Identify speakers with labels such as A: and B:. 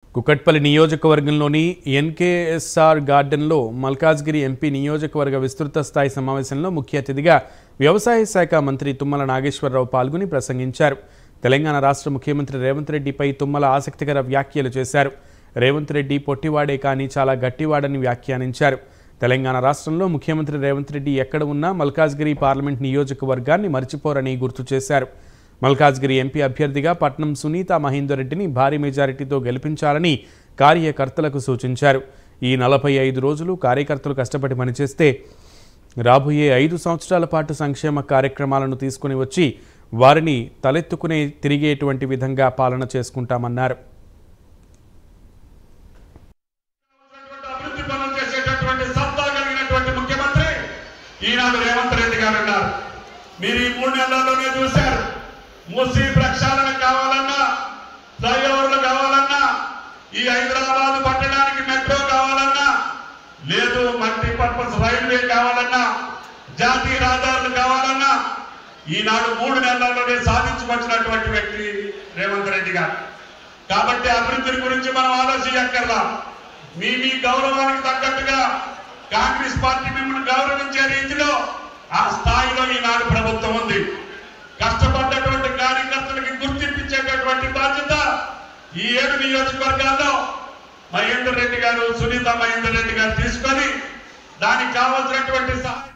A: కుకట్పల్లి నియోజకవర్గంలోని ఎన్కేఎస్ఆర్ గార్డెన్లో మల్కాజ్గిరి ఎంపీ నియోజకవర్గ విస్తృత స్థాయి సమావేశంలో ముఖ్య అతిథిగా వ్యవసాయ శాఖ మంత్రి తుమ్మల నాగేశ్వరరావు పాల్గొని ప్రసంగించారు తెలంగాణ రాష్ట్ర ముఖ్యమంత్రి రేవంత్ రెడ్డిపై తుమ్మల ఆసక్తికర వ్యాఖ్యలు చేశారు రేవంత్ రెడ్డి పొట్టివాడే కానీ చాలా గట్టివాడని వ్యాఖ్యానించారు తెలంగాణ రాష్ట్రంలో ముఖ్యమంత్రి రేవంత్ రెడ్డి ఎక్కడ ఉన్నా మల్కాజ్గిరి పార్లమెంట్ నియోజకవర్గాన్ని మర్చిపోరని గుర్తు చేశారు మల్కాజ్గిరి ఎంపీ అభ్యర్థిగా పట్నం సునీత మహేందర్ రెడ్డిని భారీ మెజారిటీతో గెలిపించాలని కార్యకర్తలకు సూచించారు ఈ నలభై ఐదు రోజులు కార్యకర్తలు కష్టపడి పనిచేస్తే రాబోయే ఐదు సంవత్సరాల పాటు సంక్షేమ కార్యక్రమాలను తీసుకుని వచ్చి వారిని తలెత్తుకునే తిరిగేటువంటి విధంగా పాలన చేసుకుంటామన్నారు
B: అభివృద్ధి పనులు చేసేటటువంటి సత్తా కలిగినటువంటి ముఖ్యమంత్రి ఈనాడు రేవంత్ రెడ్డి గారు ఉన్నారు మీరు ఈ మూడు నెలల్లోనే చూశారు మూసీ ప్రక్షాళన కావాలన్నా ఫ్లైఓవర్లు కావాలన్నా ఈ హైదరాబాద్ పట్టడానికి మెట్రో కావాలన్నా లేదు మల్టీ పర్పస్ రైల్వే కావాలన్నా జాతీయ రహదారులు కావాలన్నా ఈనాడు మూడు నెలల్లోనే సాధించవచ్చినటువంటి వ్యక్తి రేవంత్ రెడ్డి గారు కాబట్టి అభివృద్ధి గురించి మనం ఆలోచించక్కర్లా మీ మీ గౌరవానికి తగ్గట్టుగా కాంగ్రెస్ పార్టీ మిమ్మల్ని గౌరవించే రీతిలో ఆ స్థాయిలో ఈనాడు ప్రభుత్వం ఉంది కష్టపడ్డటువంటి కార్యకర్తలకి గుర్తింపించేటటువంటి బాధ్యత ఈ ఏడు నియోజకవర్గాల్లో మహేందర్ రెడ్డి గారు సునీత మహేందర్ రెడ్డి గారు తీసుకొని దానికి కావాల్సినటువంటి సహాయం